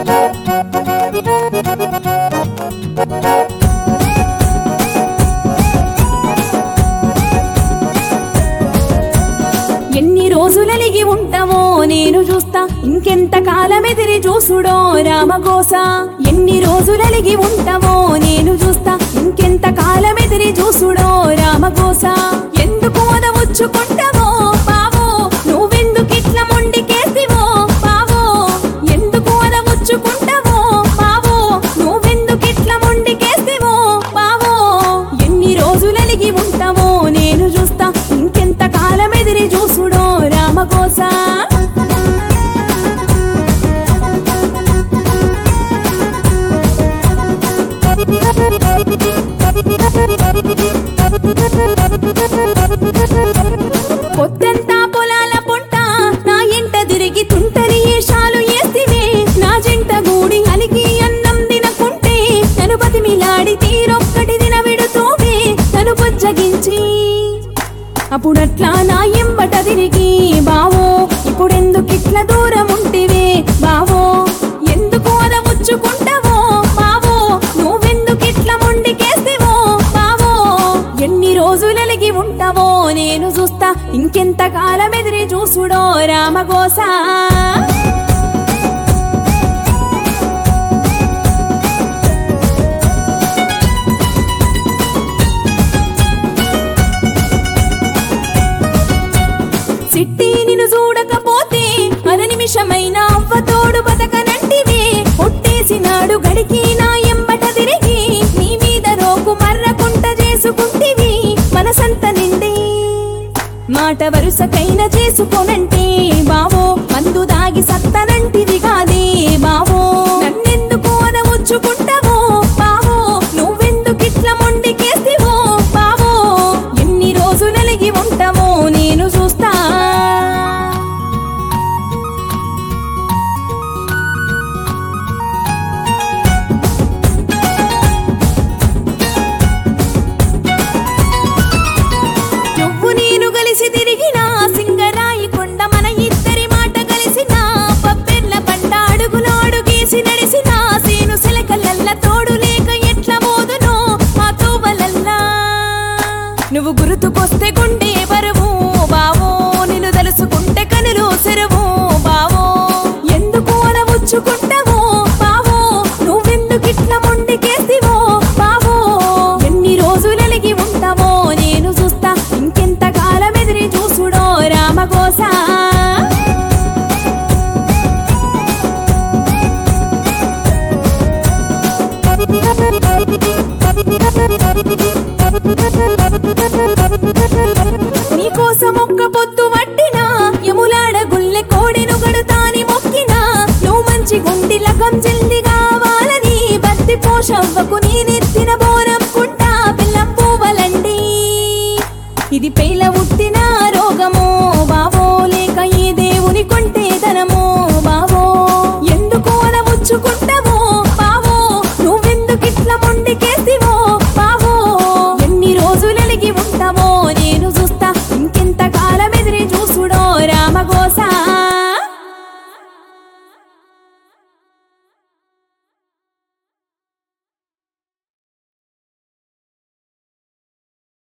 ఎన్ని రోజులలిగి ఉంటామో నేను చూస్తా ఇంకెంత కాలం ఎదిరి చూసుడో రామకోస ఎన్ని రోజులలిగి ఉంటామో నేను చూస్తా ఇంకెంత కాలం ఎదిరి చూసుడో రామకోస ఎందుకు ఓదవుచ్చుకుంటావో బావో నువ్వెందుకిట్ల మొండికేసివో బావో ఎందుకు ఓదవుచ్చుకుంటావో బావో నువ్వెందుకిట్ల మొండికేసివో బావో ఎన్ని రోజులలిగి ఉంటామో నేను చూస్తా ఇంకెంత కాలం ఎదిరి చూసుడో రామకోస పొద్దంతా పొలాల పొంట నా ఎంట తిరిగి తుంటరి ఏషాలు ఏసివే నా జంట గూడి అలిగి అన్నం తినకుంటే నన్ను బతిమిలాడి తీరొక్కటి దిన విడుతూవే నన్ను బుజ్జగించి అప్పుడట్లా నా ఎంబట తిరిగి బావో ఇప్పుడెందుకిట్ల దూరం ఉంటివే బావో ఎందుకు అదముచ్చుకుంటావో బావో నువ్వెందుకిట్ల మొండికేసివో బావో ఎన్ని రోజులలిగి ఉంటావో నేను చూస్తా ఇంకెంత కాలం ఎదిరి చూసుడో రామగోసా సిట్టి నిన్ను చూడకపోతే అర నిమిషమైన అవ్వ తోడు బతకనంటివే కొట్టేసినాడు గడికి నా ఎంబట తిరిగి నీ మీద రోకు మర్రకుంట చేసుకుంటివి మనసంత నిండి మాట వరుసకైన చేసుకోనంటే బావో మందు దాగి సత్తనంటివి కాదే బావో నన్నెందుకు అనవుచ్చుకుంటావో బావో నువ్వెందుకిట్ల మొండికేసివో బావో ఎన్ని రోజులలిగి ఉంటావో నేను చూస్తా నువ్వు నేను కలిసి తిరిగిన సింగరాయి కొండ మన ఇద్దరి మాట కలిసిన పప్పెర్ల పంట అడుగులో అడుగేసి నడిసిన సీను సెలకలల్ల తోడు లేక ఎట్ల మోదునో మా తోవలల్లా నువ్వు గుర్తుకొస్తే గుండె బరువు బావో నిన్ను తలుసుకుంటే కనులు సెరువు బావో ఎందుకు అనవుచ్చుకుంటావో బావో నువ్వెందుకిట్ల మొండికేసివో బావో ఎన్ని రోజులలిగి ఉంటావో నేను చూస్తా ఇంకెంత కాలం ఎదిరి చూసుడో రామకోసా నీకోసం ఒక్క పొత్తు వట్టినా యములాడ గుల్లె కోడెను గడుతాని మొక్కినా నువ్వు మంచి గుండి లగం జల్ది కావాలని బత్తి పోషవ్వకు నేనెత్తిన బోరం పుట్ట బెల్లం పువ్వలండి ఇది పెళ్లి